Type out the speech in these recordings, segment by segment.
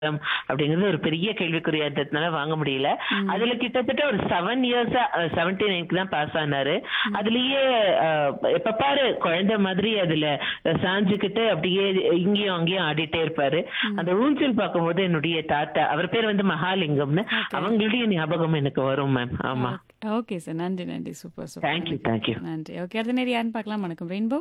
ம், அப்படிங்கிறது ஒரு பெரிய கேள்விக்குறியா இருந்ததுனால வாங்க முடியல ம். அதுல கிட்டத்தட்ட ஒரு செவன் இயர்ஸா செவன்டி நைன்க்கு தான் பாஸ் ஆனாரு அதுலயே அஹ், எப்ப பாரு குழந்தை மாதிரி அதுல சாஞ்சுக்கிட்டு அப்படியே இங்கேயும் அங்கேயும் ஆடிட்டே இருப்பாரு அந்த ஊஞ்சல் பார்க்கும்போது என்னுடைய தாத்தா அவர் பேர் வந்து மகாலிங்கம்னு Okay. அவங்களுடைய ஞாபகம் எனக்கு வரும் மேம் ஆமா ஓகே சார் நன்றி நன்றி சூப்பர் சூப்பர் தேங்க்யூ தேங்க்யூ நன்றி ஓகே அடுத்த நேரம் யாருன்னு பார்க்கலாம் வணக்கம் ரெயின்போ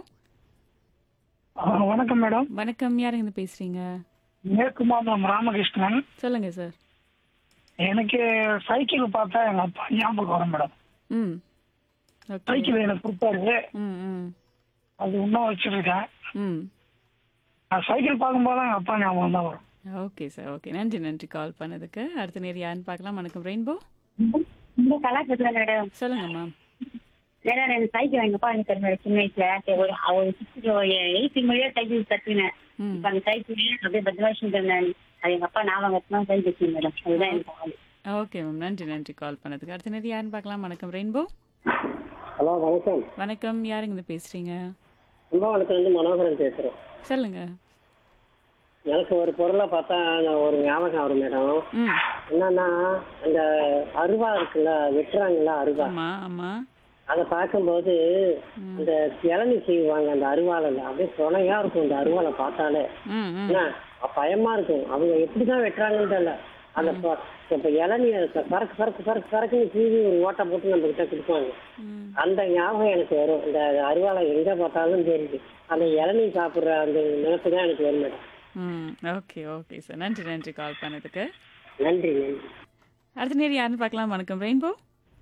ஆ, வணக்கம் மேடம் வணக்கம் யாருங்க இருந்து பேசுறீங்க மேற்கு மாதம் ராமகிருஷ்ணன் சொல்லுங்க சார் எனக்கு சைக்கிள் பார்த்தா எங்க அப்பா ஞாபகம் வரும் மேடம் ம் ஓகே சைக்கிள் எனக்கு கொடுத்தாரு ம் ம் அது இன்னும் வச்சிருக்கேன் ம் நான் சைக்கிள் பார்க்கும்போது எங்க அப்பா ஞாபகம் தான் வரும் ஓகே சார் ஓகே நன்றி நன்றி கால் பண்ணதுக்கு அடுத்த நேரம் யாருன்னு பார்க்கலாம் வணக்கம் ரெயின்போ இந்த கலாச்சாரத்துல மேடம் சொல்லுங்க மேம் மேடம் எனக்கு சைக்கிள் எங்க அப்பா எனக்கு தருவாரு சின்ன வயசுல சரி, ஒரு ஒரு சிக்ஸ்த் எயித்து மொழியா சைக்கிள் கத்துனேன் ம் இப்ப அந்த சைக்கிள் அப்படியே பத்திரமா வச்சுருந்தேன் அது எங்க அப்பா ஞாபகம் வச்சுதான் சைக்கிள் வச்சுருந்தேன் மேடம் அதுதான் எனக்கு ஆளு. ஓகே மேம் நன்றி நன்றி கால் பண்ணதுக்கு அடுத்த நேரம் யாருன்னு பார்க்கலாம் வணக்கம் ரெயின்போ ஹலோ வணக்கம் வணக்கம் யாருங்க இருந்து பேசுறீங்க கும்பகோணத்துலேருந்து மனோகரன் பேசுகிறேன் சொல்லுங்க எனக்கு ஒரு பொருளை பார்த்தா நான் ஒரு ஞாபகம் வரும் மேடம் ம் என்னன்னா அந்த அருவா இருக்குல்ல வெட்டுறாங்கல்ல அருவா ஆமா ஆமா அதை பார்க்கும்போது அந்த இளநி செய்வாங்க அந்த அருவாளில் அப்படியே துணையா இருக்கும் அந்த அருவாலை பார்த்தாலே ம் ம் என்ன பயமா இருக்கும் அவங்க எப்படிதான் வெட்டுறாங்கன்னு தெரியல அந்த ப- இப்ப இளநீ பறக்கு பறக்கு பறக்கு பறக்குன்னு சீவி ஒரு ஓட்டை போட்டு நம்ம கிட்ட கொடுப்பாங்க ம் அந்த ஞாபகம் எனக்கு வரும் இந்த அருவாளை எங்க பார்த்தாலும் தெரியுது அந்த இளநீ சாப்பிடுற அந்த நினைப்பு தான் எனக்கு வரும் மேடம் ம் ஓகே ஓகே சார் நன்றி நன்றி கால் பண்ணதுக்கு நன்றி நன்றி அடுத்த நேரம் யாருன்னு பார்க்கலாம் வணக்கம் ரெயின்போ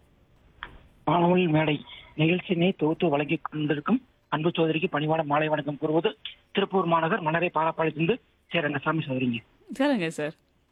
மாணவன் மேடை நிகழ்ச்சியினை தொகுத்து வழங்கிக் கொண்டிருக்கும் அன்பு சோதரிக்கு பணிவான மாலை வணக்கம் கூறுவது திருப்பூர் மாநகர் மணரை பாலப்பாளையத்திலிருந்து சேரங்கசாமி சோதரிங்க சொல்லுங்க சார்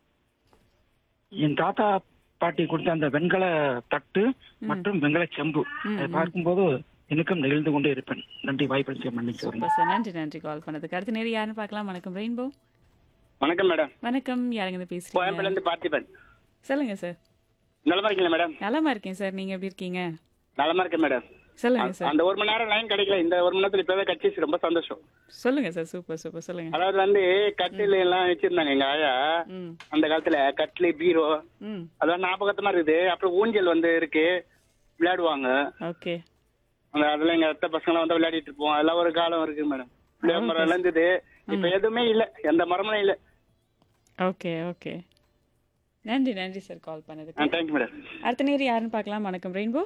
என் தாத்தா பாட்டி கொடுத்த அந்த வெண்கல தட்டு மற்றும் வெண்கல செம்பு அதை பார்க்கும்போது எனக்கும் நிகழ்ந்து கொண்டே இருப்பேன் நன்றி வாய்ப்பு மன்னிச்சு சூப்பர் சார் நன்றி நன்றி கால் பண்ணதுக்கு அடுத்த நேரம் யாருன்னு பார்க்கலாம் வணக்கம் ரெயின்போ வணக்கம் மேடம் வணக்கம் யாருங்க இருந்து பேசுறீங்க கோயம்புல இருந்து பார்த்திபன் சொல்லுங்க சார் நலமா இருக்கீங்களா மேடம் நலமா இருக்கேன் சார் நீங்க எப்படி இருக்கீங்க நலமா இருக்கேன் மேடம் சொல்லுங்க சார் அந்த ஒரு மணி நேரம் லைன் கிடைக்கல இந்த ஒரு மணி நேரத்துல இப்பவே கட்சி ரொம்ப சந்தோஷம் சொல்லுங்க சார் சூப்பர் சூப்பர் சொல்லுங்க அதாவது வந்து கட்டில் எல்லாம் வச்சிருந்தாங்க எங்க ஆயா ம் அந்த காலத்துல கட்டில் பீரோ ம் அதெல்லாம் ஞாபகத்தமா இருக்குது அப்புறம் ஊஞ்சல் வந்து இருக்கு விளையாடுவாங்க ஓகே அந்த அதெல்லாம் எங்க அத்தை பசங்க வந்து விளையாடிட்டு இருப்போம் அதெல்லாம் ஒரு காலம் இருக்கு மேடம் புளிய மரம் எல்லாம் இருந்தது இப்ப எதுவுமே இல்ல எந்த மரமும் இல்ல ஓகே ஓகே நன்றி நன்றி சார் கால் பண்ணதுக்கு தேங்க்யூ மேடம் அடுத்த நேரம் யாருன்னு பார்க்கலாம் வணக்கம் ரெயின்போ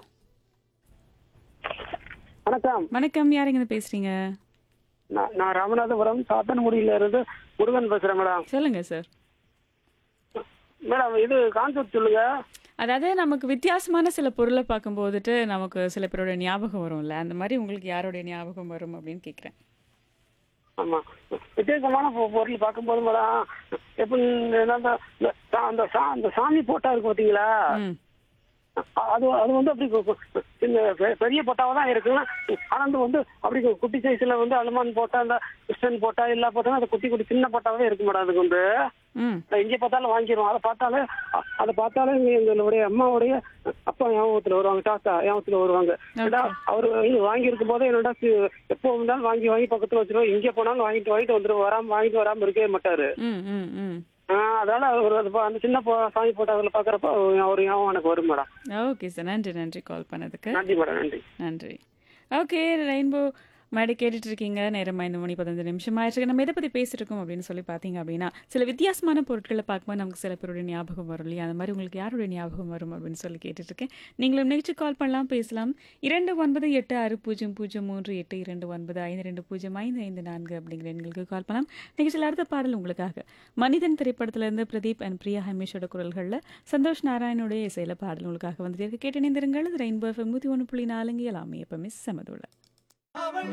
வணக்கம் வணக்கம் யாருங்க இருந்து பேசுறீங்க நான் நான் ராமநாதபுரம் சாத்தன்குடியில இருந்து முருகன் பேசுறேன் மேடம் சொல்லுங்க சார் மேடம் இது கான்செப்ட் சொல்லுங்க அதாவது நமக்கு வித்தியாசமான சில பொருளை பார்க்கும்போதுட்டு நமக்கு சில பேரோட ஞாபகம் வரும்ல அந்த மாதிரி உங்களுக்கு யாரோட ஞாபகம் வரும் அப்படின்னு கேட்குறேன் ஆமா வித்தியாசமான பொ- பொருள் பார்க்கும்போது மேடம் எப்படி இந்த- அந்த இந்த- அந்த சா- அந்த சாமி போட்டா இருக்கு பாத்தீங்களா ம் அது அது வந்து அப்படி கு- கு- இந்த பெ- பெரிய போட்டாவா தான் இருக்குன்னா ஆனா அது வந்து அப்படி கு- குட்டி சைஸ்ல வந்து அலுமான் போட்டா அந்த கிறிஸ்டன் போட்டா எல்லா போட்டா அது குட்டி குட்டி சின்ன போட்டாவே இருக்கு மேடம் அதுக்கு வந்து ம் நான் எங்கே பார்த்தாலும் வாங்கிடுவோம் அதை பார்த்தாலே அ- அதை பார்த்தாலே எங்க- எங்களுடைய அம்மாவுடைய அப்பா ஞாபகத்துல வருவாங்க தாத்தா ஞாபகத்துல வருவாங்க ஏடா அவர் வாங்கி இருக்கும் போதே என்னடா சி- எப்போ வந்தாலும் வாங்கி வாங்கி பக்கத்துல வச்சிருவோம் எங்கே போனாலும் வாங்கிட்டு வாங்கிட்டு வந்துருவோம் வராம வாங்கிட்டு வராம இருக்கவே மாட்டாரு ம் ம் ம் ஆஹ் அதனால அவர் அது பா- அந்த சின்ன போ- சாமி போட்டோ அதில் பாக்குறப்ப அவர் ஞாபகம் எனக்கு வரும் மேடம் ஓகே சார் நன்றி நன்றி கால் பண்ணதுக்கு நன்றி மேடம் நன்றி நன்றி ஓகே ரெயின்போ மேடை கேட்டுட்டு இருக்கீங்க நேரம் ஐந்து மணி பதினஞ்சு நிமிஷம் ஆயிடுச்சு நம்ம எதை பற்றி பேசிட்டு இருக்கோம் அப்படின்னு சொல்லி பார்த்தீங்க அப்படின்னா சில வித்தியாசமான பொருட்களை பார்க்கும்போது நமக்கு சில பேருடைய ஞாபகம் வரும் இல்லையா அந்த மாதிரி உங்களுக்கு யாருடைய ஞாபகம் வரும் அப்படின்னு சொல்லி கேட்டுட்டு இருக்கேன் நீங்களும் நிகழ்ச்சி கால் பண்ணலாம் பேசலாம் இரண்டு ஒன்பது எட்டு ஆறு பூஜ்ஜியம் பூஜ்ஜியம் மூன்று எட்டு இரண்டு ஒன்பது ஐந்து ரெண்டு பூஜ்ஜியம் ஐந்து ஐந்து நான்கு அப்படிங்கிற எண்களுக்கு கால் பண்ணலாம் நிகழ்ச்சியில் அடுத்த பாடல் உங்களுக்காக மனிதன் திரைப்படத்திலிருந்து பிரதீப் அண்ட் பிரியா ஹமேஷோட குரல்களில் சந்தோஷ் நாராயணுடைய இசையில பாடல் உங்களுக்காக வந்துட்டு இருக்கு கேட்டு இணைந்திருங்கள் ரெயின்போ எஃப்எம் நூற்றி ஒன்று புள்ளி நாலுங்க எல்லாமே எப்பவுமே செமதுள்ள